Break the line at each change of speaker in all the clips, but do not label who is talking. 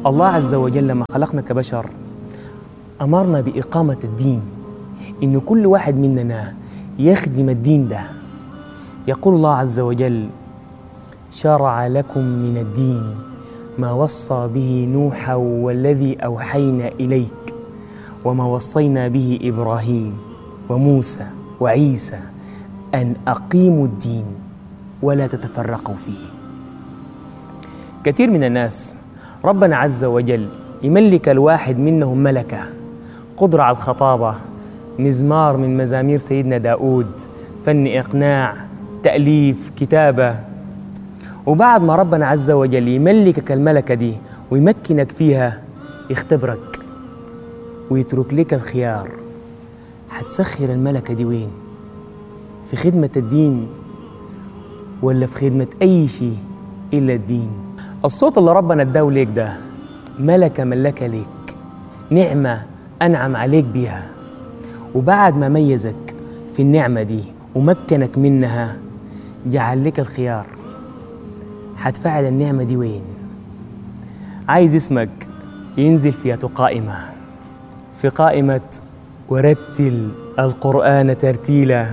الله عز وجل لما خلقنا كبشر أمرنا بإقامة الدين إن كل واحد مننا يخدم الدين ده يقول الله عز وجل شرع لكم من الدين ما وصى به نوحا والذي أوحينا إليك وما وصينا به إبراهيم وموسى وعيسى أن أقيموا الدين ولا تتفرقوا فيه كثير من الناس ربنا عز وجل يملك الواحد منهم ملكة قدرة على الخطابة مزمار من مزامير سيدنا داود فن إقناع تأليف كتابة وبعد ما ربنا عز وجل يملكك الملكة دي ويمكنك فيها يختبرك ويترك لك الخيار حتسخر الملكة دي وين في خدمة الدين ولا في خدمة أي شيء إلا الدين الصوت اللي ربنا اداه ليك ده ملكة ملكة ليك نعمة أنعم عليك بيها وبعد ما ميزك في النعمة دي ومكنك منها جعل لك الخيار حتفعل النعمة دي وين عايز اسمك ينزل في قائمة في قائمة ورتل القرآن ترتيلا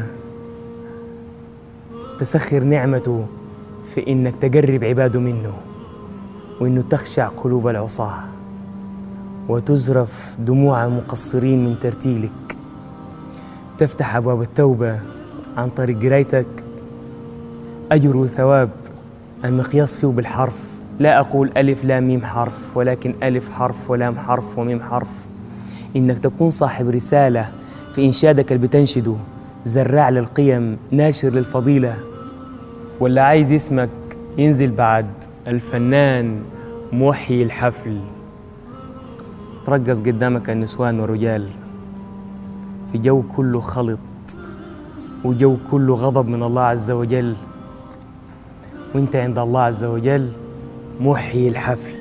تسخر نعمته في إنك تقرب عباده منه وإنه تخشع قلوب العصاة وتزرف دموع المقصرين من ترتيلك تفتح أبواب التوبة عن طريق قرايتك أجر وثواب المقياس فيه بالحرف لا أقول ألف لام ميم حرف ولكن ألف حرف ولام حرف وميم حرف إنك تكون صاحب رسالة في إنشادك اللي بتنشده زراع للقيم ناشر للفضيلة ولا عايز اسمك ينزل بعد الفنان محيي الحفل ترقص قدامك النسوان والرجال في جو كله خلط وجو كله غضب من الله عز وجل وانت عند الله عز وجل محيي الحفل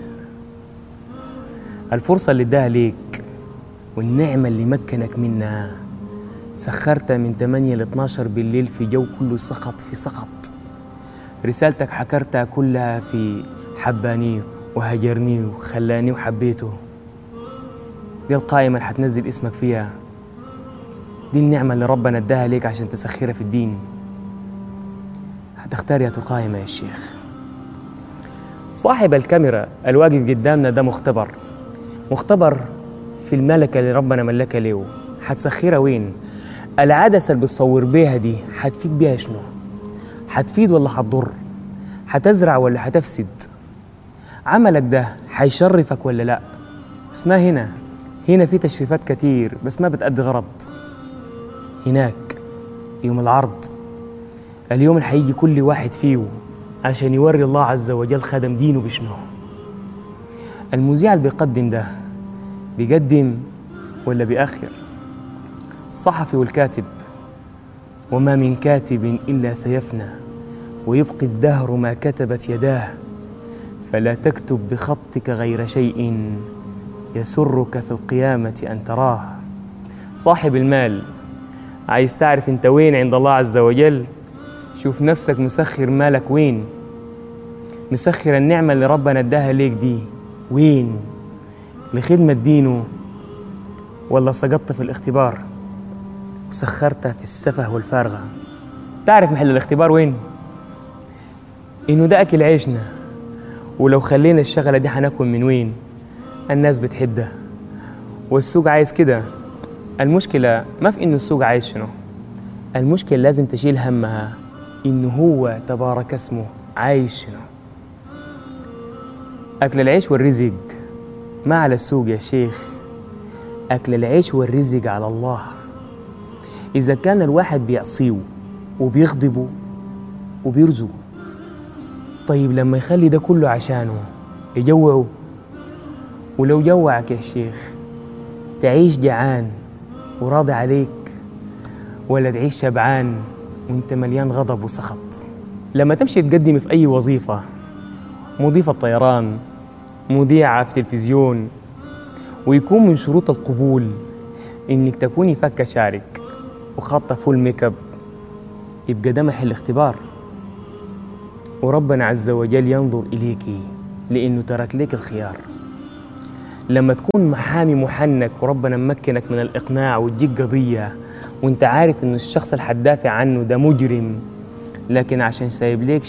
الفرصة اللي اداها ليك والنعمة اللي مكنك منها سخرتها من 8 ل 12 بالليل في جو كله سقط في سقط رسالتك حكرتها كلها في حباني وهجرني وخلاني وحبيته دي القائمة اللي حتنزل اسمك فيها دي النعمة اللي ربنا اداها ليك عشان تسخرها في الدين هتختار يا قائمة يا شيخ صاحب الكاميرا الواقف قدامنا ده مختبر مختبر في الملكة اللي ربنا ملكها له حتسخرها وين العدسة اللي بتصور بيها دي حتفيد بيها شنو حتفيد ولا حتضر حتزرع ولا حتفسد عملك ده حيشرفك ولا لا بس ما هنا هنا في تشريفات كتير بس ما بتأدي غرض هناك يوم العرض اليوم اللي حيجي كل واحد فيه عشان يوري الله عز وجل خدم دينه بشنو المذيع اللي بيقدم ده بيقدم ولا بيأخر الصحفي والكاتب وما من كاتب إلا سيفنى ويبقي الدهر ما كتبت يداه فلا تكتب بخطك غير شيء يسرك في القيامة أن تراه صاحب المال عايز تعرف انت وين عند الله عز وجل شوف نفسك مسخر مالك وين مسخر النعمة اللي ربنا اداها ليك دي وين لخدمة دينه ولا سقطت في الاختبار وسخرتها في السفه والفارغة تعرف محل الاختبار وين انه ده اكل عيشنا ولو خلينا الشغلة دي حناكل من وين الناس بتحب ده والسوق عايز كده المشكلة ما في إنه السوق عايز شنو المشكلة لازم تشيل همها إنه هو تبارك اسمه عايش شنو أكل العيش والرزق ما على السوق يا شيخ أكل العيش والرزق على الله إذا كان الواحد بيعصيه وبيغضبه وبيرزقه طيب لما يخلي ده كله عشانه يجوعه ولو جوعك يا شيخ تعيش جعان وراضي عليك ولا تعيش شبعان وانت مليان غضب وسخط لما تمشي تقدمي في أي وظيفة مضيفة طيران مذيعة في تلفزيون ويكون من شروط القبول إنك تكوني فكة شعرك وخاطة فول ميك اب يبقى ده محل اختبار وربنا عز وجل ينظر إليك لأنه ترك لك الخيار لما تكون محامي محنك وربنا ممكنك من الإقناع وتجيك قضية وانت عارف ان الشخص اللي هتدافع عنه ده مجرم لكن عشان سايب ليك